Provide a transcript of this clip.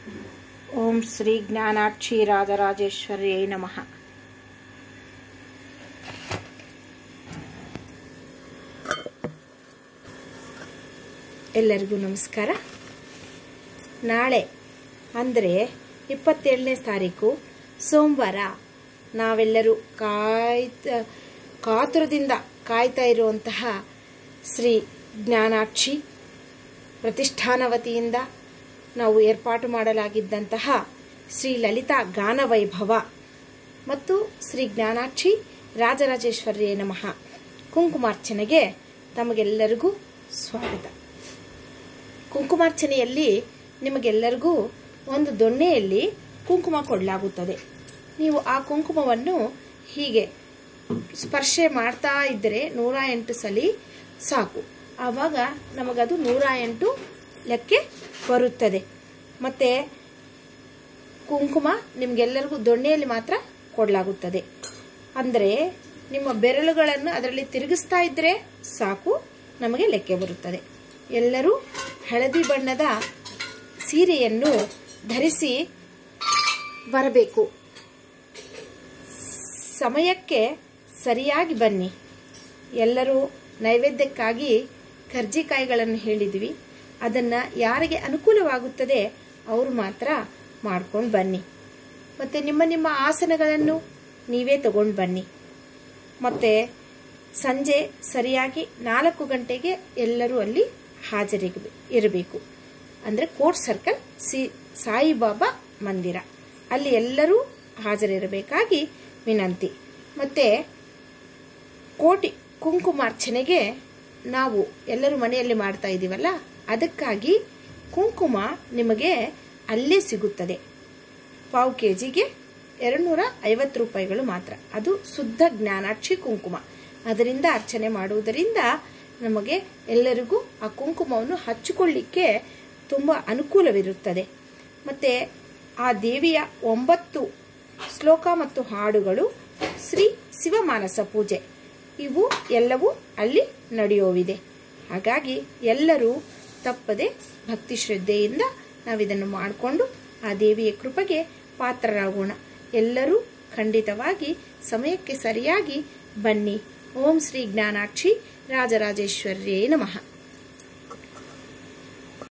ಓಂ ಶ್ರೀ ಜ್ಞಾನಾಕ್ಷಿ ರಾಜರಾಜೇಶ್ವರ್ಯೈ ನಮಃ ಎಲ್ಲರಿಗೂ ನಮಸ್ಕಾರ ನಾಳೆ ಅಂದರೆ ಇಪ್ಪತ್ತೇಳನೇ ತಾರೀಕು ಸೋಮವಾರ ನಾವೆಲ್ಲರೂ ಕಾಯ್ತ ಕಾತುರದಿಂದ ಕಾಯ್ತಾ ಇರುವಂತಹ ಶ್ರೀ ಜ್ಞಾನಾಕ್ಷಿ ಪ್ರತಿಷ್ಠಾನ ವತಿಯಿಂದ ನಾವು ಏರ್ಪಾಟು ಮಾಡಲಾಗಿದ್ದಂತಹ ಶ್ರೀ ಲಲಿತಾ ಗಾನ ವೈಭವ ಮತ್ತು ಶ್ರೀ ಜ್ಞಾನಾಕ್ಷಿ ರಾಜರಾಜೇಶ್ವರಿಯೇ ನಮಃ ಕುಂಕುಮಾರ್ಚನೆಗೆ ತಮಗೆಲ್ಲರಿಗೂ ಸ್ವಾಗತ ಕುಂಕುಮಾರ್ಚನೆಯಲ್ಲಿ ನಿಮಗೆಲ್ಲರಿಗೂ ಒಂದು ದೊಣ್ಣೆಯಲ್ಲಿ ಕುಂಕುಮ ಕೊಡಲಾಗುತ್ತದೆ ನೀವು ಆ ಕುಂಕುಮವನ್ನು ಹೀಗೆ ಸ್ಪರ್ಶೆ ಮಾಡ್ತಾ ಇದ್ದರೆ ನೂರ ಎಂಟು ಸಲಿ ಸಾಕು ಆವಾಗ ನಮಗದು ನೂರ ಎಂಟು ಲೆಕ್ಕೆ ಬರುತ್ತದೆ ಮತ್ತು ಕುಂಕುಮ ನಿಮಗೆಲ್ಲರಿಗೂ ದೊಣ್ಣೆಯಲ್ಲಿ ಮಾತ್ರ ಕೊಡಲಾಗುತ್ತದೆ ಅಂದರೆ ನಿಮ್ಮ ಬೆರಳುಗಳನ್ನು ಅದರಲ್ಲಿ ತಿರುಗಿಸ್ತಾ ಇದ್ದರೆ ಸಾಕು ನಮಗೆ ಲೆಕ್ಕೆ ಬರುತ್ತದೆ ಎಲ್ಲರೂ ಹಳದಿ ಬಣ್ಣದ ಸೀರೆಯನ್ನು ಧರಿಸಿ ಬರಬೇಕು ಸಮಯಕ್ಕೆ ಸರಿಯಾಗಿ ಬನ್ನಿ ಎಲ್ಲರೂ ನೈವೇದ್ಯಕ್ಕಾಗಿ ಕರ್ಜಿಕಾಯಿಗಳನ್ನು ಹೇಳಿದ್ವಿ ಅದನ್ನು ಯಾರಿಗೆ ಅನುಕೂಲವಾಗುತ್ತದೆ ಅವರು ಮಾತ್ರ ಮಾಡ್ಕೊಂಡು ಬನ್ನಿ ಮತ್ತು ನಿಮ್ಮ ನಿಮ್ಮ ಆಸನಗಳನ್ನು ನೀವೇ ತಗೊಂಡು ಬನ್ನಿ ಮತ್ತು ಸಂಜೆ ಸರಿಯಾಗಿ ನಾಲ್ಕು ಗಂಟೆಗೆ ಎಲ್ಲರೂ ಅಲ್ಲಿ ಹಾಜರಿಗೆ ಇರಬೇಕು ಅಂದರೆ ಕೋರ್ಟ್ ಸರ್ಕಲ್ ಸಿ ಸಾಯಿಬಾಬಾ ಮಂದಿರ ಅಲ್ಲಿ ಎಲ್ಲರೂ ಹಾಜರಿರಬೇಕಾಗಿ ವಿನಂತಿ ಮತ್ತು ಕೋಟಿ ಕುಂಕುಮಾರ್ಚನೆಗೆ ನಾವು ಎಲ್ಲರೂ ಮನೆಯಲ್ಲಿ ಮಾಡ್ತಾ ಇದ್ದೀವಲ್ಲ ಅದಕ್ಕಾಗಿ ಕುಂಕುಮ ನಿಮಗೆ ಅಲ್ಲೇ ಸಿಗುತ್ತದೆ ಪಾವು ಕೆ ಜಿಗೆ ಎರಡುನೂರ ಐವತ್ತು ರೂಪಾಯಿಗಳು ಮಾತ್ರ ಅದು ಶುದ್ಧ ಜ್ಞಾನಾಕ್ಷಿ ಕುಂಕುಮ ಅದರಿಂದ ಅರ್ಚನೆ ಮಾಡುವುದರಿಂದ ನಮಗೆ ಎಲ್ಲರಿಗೂ ಆ ಕುಂಕುಮವನ್ನು ಹಚ್ಚಿಕೊಳ್ಳಿಕ್ಕೆ ತುಂಬ ಅನುಕೂಲವಿರುತ್ತದೆ ಮತ್ತು ಆ ದೇವಿಯ ಒಂಬತ್ತು ಶ್ಲೋಕ ಮತ್ತು ಹಾಡುಗಳು ಶ್ರೀ ಶಿವಮಾನಸ ಪೂಜೆ ಇವು ಎಲ್ಲವೂ ಅಲ್ಲಿ ನಡೆಯೋವಿದೆ ಹಾಗಾಗಿ ಎಲ್ಲರೂ ತಪ್ಪದೆ ಭಕ್ತಿ ಶ್ರದ್ಧೆಯಿಂದ ನಾವಿದನ್ನು ಮಾಡಿಕೊಂಡು ಆ ದೇವಿಯ ಕೃಪೆಗೆ ಪಾತ್ರರಾಗೋಣ ಎಲ್ಲರೂ ಖಂಡಿತವಾಗಿ ಸಮಯಕ್ಕೆ ಸರಿಯಾಗಿ ಬನ್ನಿ ಓಂ ಶ್ರೀ ಜ್ಞಾನಾಕ್ಷಿ ರಾಜರಾಜೇಶ್ವರ್ಯೇ ನಮಃ